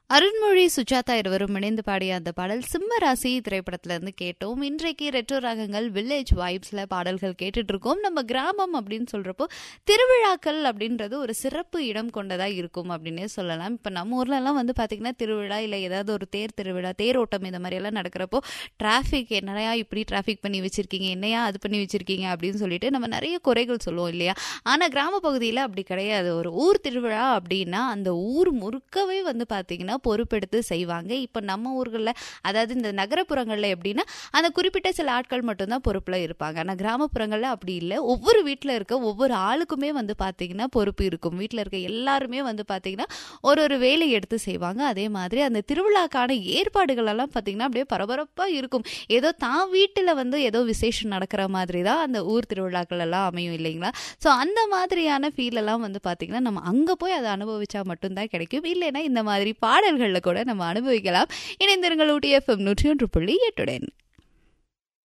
அருண்மொழி சுஜாதா இருவரும் இணைந்து பாடிய அந்த பாடல் சிம்ம ராசி திரைப்படத்துல இருந்து கேட்டோம் இன்றைக்கு ரெட்ரோ ராகங்கள் வில்லேஜ் வைப்ஸ்ல பாடல்கள் கேட்டுட்டு இருக்கோம் நம்ம கிராமம் அப்படின்னு சொல்றப்போ திருவிழாக்கள் அப்படின்றது ஒரு சிறப்பு இடம் கொண்டதா இருக்கும் அப்படின்னே சொல்லலாம் இப்ப நம்ம ஊர்ல எல்லாம் வந்து பாத்தீங்கன்னா திருவிழா இல்ல ஏதாவது ஒரு தேர் திருவிழா தேரோட்டம் இந்த மாதிரி எல்லாம் நடக்கிறப்போ டிராஃபிக் என்னையா இப்படி டிராஃபிக் பண்ணி வச்சிருக்கீங்க என்னையா அது பண்ணி வச்சிருக்கீங்க அப்படின்னு சொல்லிட்டு நம்ம நிறைய குறைகள் சொல்லுவோம் இல்லையா ஆனா கிராம பகுதியில அப்படி கிடையாது ஒரு ஊர் திருவிழா அப்படின்னா அந்த ஊர் முழுக்கவே வந்து பாத்தீங்கன்னா பொறுப்பெடுத்து செய்வாங்க இப்போ நம்ம ஊர்களில் அதாவது இந்த நகரப்புறங்களில் எப்படின்னா அந்த குறிப்பிட்ட சில ஆட்கள் மட்டும்தான் பொறுப்பில் இருப்பாங்க ஆனால் கிராமப்புறங்களில் அப்படி இல்லை ஒவ்வொரு வீட்டில் இருக்க ஒவ்வொரு ஆளுக்குமே வந்து பார்த்தீங்கன்னா பொறுப்பு இருக்கும் வீட்டில் இருக்க எல்லாருமே வந்து பார்த்தீங்கன்னா ஒரு ஒரு வேலை எடுத்து செய்வாங்க அதே மாதிரி அந்த திருவிழாக்கான ஏற்பாடுகள் எல்லாம் பார்த்தீங்கன்னா அப்படியே பரபரப்பாக இருக்கும் ஏதோ தான் வீட்டில் வந்து ஏதோ விசேஷம் நடக்கிற மாதிரி தான் அந்த ஊர் திருவிழாக்கள் எல்லாம் அமையும் இல்லைங்களா ஸோ அந்த மாதிரியான ஃபீல் எல்லாம் வந்து பார்த்தீங்கன்னா நம்ம அங்கே போய் அதை அனுபவிச்சா மட்டும்தான் கிடைக்கும் இல்லைன்னா இந்த மாதிரி பாடல்களில் கூட நம்ம அனுபவிக்கலாம் இணைந்திருங்கள் ஊட்டி எஃப்எம் நூற்றி ஒன்று புள்ளி எட்டுடன்